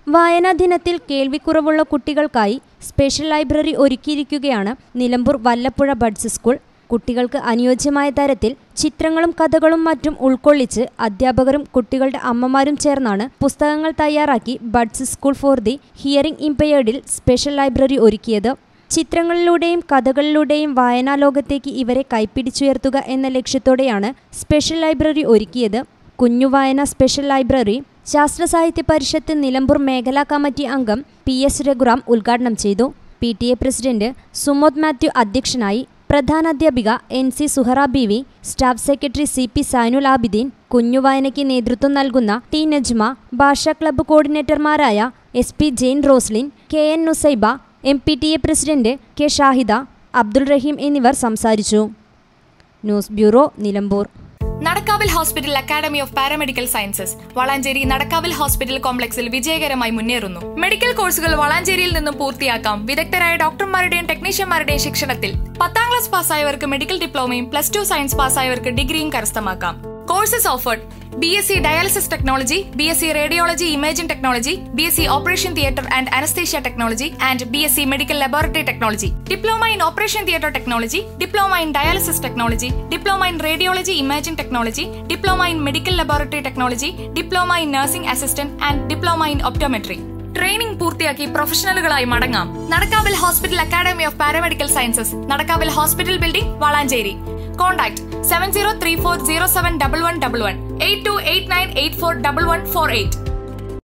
വായനാ ദിനത്തിൽ കേൾവിക്കുറവുള്ള കുട്ടികൾക്കായി സ്പെഷ്യൽ ലൈബ്രറി ഒരുക്കിയിരിക്കുകയാണ് നിലമ്പൂർ വല്ലപ്പുഴ ബഡ്സ് സ്കൂൾ കുട്ടികൾക്ക് അനുയോജ്യമായ തരത്തിൽ ചിത്രങ്ങളും കഥകളും മറ്റും ഉൾക്കൊള്ളിച്ച് അധ്യാപകരും കുട്ടികളുടെ അമ്മമാരും ചേർന്നാണ് പുസ്തകങ്ങൾ തയ്യാറാക്കി buds school for the hearing ഇംപെയർഡിൽ സ്പെഷ്യൽ ലൈബ്രറി ഒരുക്കിയത് ചിത്രങ്ങളിലൂടെയും കഥകളിലൂടെയും വായനാ ലോകത്തേക്ക് ഇവരെ കൈപ്പിടിച്ചുയർത്തുക എന്ന ലക്ഷ്യത്തോടെയാണ് സ്പെഷ്യൽ ലൈബ്രറി ഒരുക്കിയത് കുഞ്ഞു വായന സ്പെഷ്യൽ ലൈബ്രറി ശാസ്ത്ര സാഹിത്യ പരിഷത്ത് നിലമ്പൂർ മേഖലാ കമ്മിറ്റി അംഗം പി എസ് രഘുറാം ഉദ്ഘാടനം ചെയ്തു P T A president Sumod Mathew അധ്യക്ഷനായി പ്രധാനാധ്യാപിക N C Suhara B V staff secretary C P Zainul Abideen കുഞ്ഞു വായനയ്ക്ക് നേതൃത്വം നൽകുന്ന ടി നജ്മ ഭാഷാ ക്ലബ്ബ് കോർഡിനേറ്റർമാരായ S P Jain Roslin K N Nusaiba M P T A president K Shahida Abdul Rahim എന്നിവർ സംസാരിച്ചു news bureau Nilambur Nadakkavil hospital academy of paramedical sciences Valanchery Nadakkavil hospital കോംപ്ലക്സിൽ വിജയകരമായി മുന്നേറുന്നു മെഡിക്കൽ കോഴ്സുകൾ വളാഞ്ചേരിയിൽ നിന്നും പൂർത്തിയാക്കാം വിദഗ്ധരായ ഡോക്ടർമാരുടെയും ടെക്നീഷ്യന്മാരുടെയും ശിക്ഷണത്തിൽ പത്താം ക്ലാസ് പാസ്സായവർക്ക് മെഡിക്കൽ ഡിപ്ലോമയും പ്ലസ് ടു സയൻസ് പാസ്സായവർക്ക് ഡിഗ്രിയും കരസ്ഥമാക്കാം courses offered B S C dialysis technology B S C radiology imaging technology B S C operation theatre and anaesthesia technology and B S C medical laboratory technology diploma in operation theatre technology diploma in dialysis technology diploma in radiology imaging technology diploma in medical laboratory technology diploma in nursing assistant and diploma in optometry training പൂർത്തിയാക്കി പ്രൊഫഷണലുകളായി മടങ്ങാം Nadakkavil hospital academy of paramedical sciences Nadakkavil hospital building Valanchery contact seven zero three four zero seven double one double one eight two eight nine eight four double one four eight